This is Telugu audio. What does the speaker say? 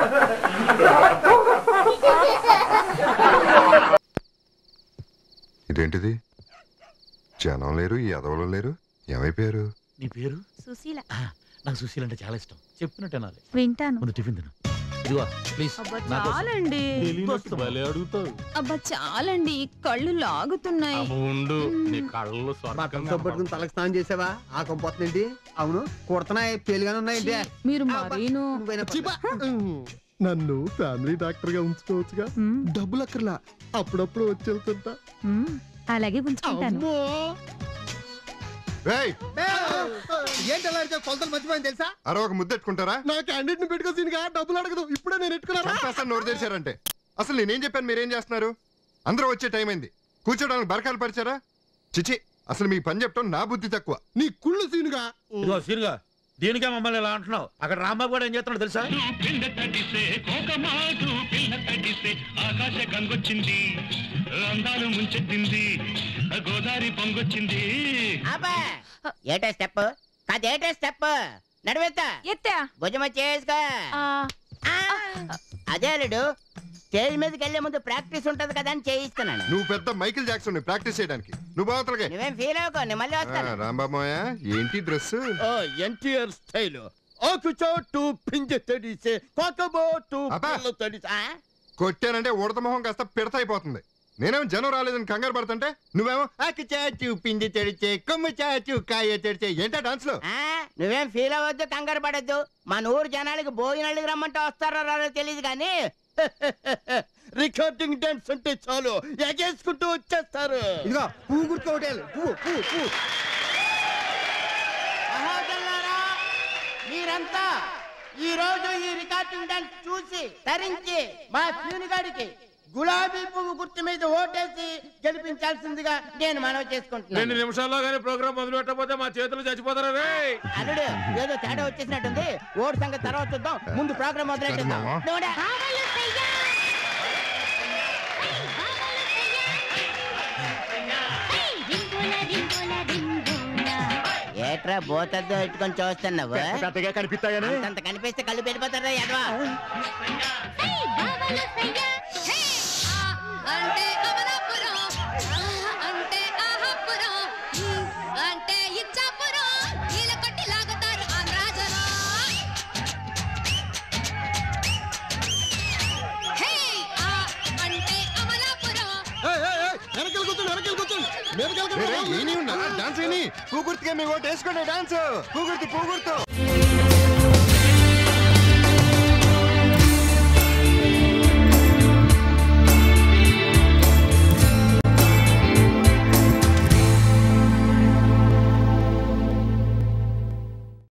ఇదేంటిది జనం లేరు ఈ ఎదవలు లేరు ఏమైపోయారు నీ పేరు సుశీల ఆ, నాకు సుశీల్ అంటే చాలా ఇష్టం చెప్పినట్టు అనాలి వింటాను ముందు టిఫిన్ తిను ఇదిగో ప్లీజ్ అబ్బా నా కోసం. చాలండి తెలియనట్టు భలే అడుగుతావు అబ్బా చాలండి కళ్ళు లాగుతున్నాయి ఉండు నీ కళ్ళు బట్టలు సబ్బట్టుకుని తలకు స్నానం చేసావా ఆ కొంపోతుందేంటి అవును కుడుతున్నాయి పెళ్లిగానే ఉన్నాయంటే మీరు మరీను నన్ను ఫ్యామిలీ డాక్టర్ గా ఉంచుకోవచ్చుగా మ్మ్, డబ్బులు అక్కర్లా అప్పుడప్పుడు వచ్చి వెళ్తుంటా మ్మ్. అలాగే ఉంచుకుంటాను అమ్మో ఏయ్ ఏంటి అలా అడిచావు? కొలతలు మర్చిపోయింది తెలుసా అరే ఒక ముద్దెట్టుకుంటారా నా క్యాండిడేట్ ని పెట్టుకోసీనిగా డబ్బులు అడగదు ఇప్పుడే నేను ఎట్టుకున్నాను చంపేస్తాను నోరు తెరిచారంటే అసలు నేనేం చెప్పాను మీరేం చేస్తున్నారు అందరూ వచ్చే టైం అయింది కూర్చోడానికి బరకాలు పరిచారా చిచి అసలు మీ పని చెప్పడం నా బుద్ధి తక్కువ నీ కుళ్ళు సీనుగా ఇదిగో సీరుగా దీనికే మమ్మల్ని ఇలా అంటున్నావు అక్కడ రాంబాబు కూడా ఏం చేస్తున్నాడు తెలుసా పిండ తడిసే కోకమాటు పిల్ల తడిసే ఆకాశ గంగొచ్చింది అందాలు ముంచెత్తింది గోదావరి పొంగొచ్చింది అబ్బా ఏటా స్టెప్ కాదేటా స్టెప్ నడువెత్తా ఎత్తా భుజమ చేసుకో ఆ, ఆ, అదే అల్లుడు స్టేజ్ మీదకి వెళ్లే ముందు ప్రాక్టీస్ ఉంటది కదా అని చేయిస్తున్నాను నువ్వు పెద్ద మైకిల్ జాక్సన్ ప్రాక్టీస్ చేయడానికి నువ్వు బావతలకే నువ్వేం ఫీల్ అవ్వకో నేను మళ్ళీ వస్తాను రాంబాబోయ ఏంటి డ్రెస్ ఎన్టీఆర్ స్టైల్ ఆకు చోటు పింజ తడిసే కోకబోటు అబ్బా. పిల్ల తడిసే ఆ? కొట్టానంటే ఉడత మొహం కాస్త పిడత అయిపోతుంది నేనేమో జనం రాలేదని కంగారు పడుతుంటే నువ్వేమో ఆకు చాచు పిండి తెడిచే కొమ్ము చాచు కాయ తెడిచే ఏంటా డాన్స్ లో ఆ? నువ్వేం ఫీల్ అవ్వద్దు కంగారు పడద్దు మన ఊరు జనాలకి భోజనాలకి రమ్మంటే వస్తారో రారో తెలియదు కానీ రికార్డింగ్ డాన్స్ అంటే చాలు ఎగేసుకుంటూ వచ్చేస్తారు ఇదిగో పువ్వు గుర్తు హోటల్ పువ్వు పువ్వు పువ్వు సహోదరులారా మీరంతా ఈ రోజు ఈ రికార్డింగ్ డాన్స్ చూసి తరించి మా ప్యూనిగాడికి గులాబీ పువ్వు గుర్తు మీద ఓటేసి గెలిపించాల్సిందిగా నేను మనవి రెండు చేసుకుంటున్నాను నిమిషాల్లో కానీ ప్రోగ్రామ్ మొదలు పెట్టకపోతే మా చేతులు చచ్చిపోతారా రే అల్లుడు ఏదో తేడా వచ్చేసినట్టుంది ఓటు సంగతి తర్వాత చూద్దాం ముందు ప్రోగ్రామ్ మొదలెట్టిద్దాం మావా. నోడా. ఏట్రా బోతద్దు ఇట్టుకొని చూస్తున్నావు పెద్దగా కనిపిస్తాయని అంత కనిపిస్తే కళ్ళు పెరిపోతారా ఎదవా అంటే అమలాపురం అంటే ఆహాపురం అంటే ఇచ్చాపురం నీళ్ళ కొట్టి లాగుతారు ఆంధ్రాజనం హే ఆ అంటే అమలాపురం వెనకాల కూర్చోండి వెనకాల కూర్చోండి వెనకాల డాన్స్ విని పూ గుర్తుగా మీ ఓటు వేసుకోండి డాన్స్ పూ గుర్తు పూ గుర్తు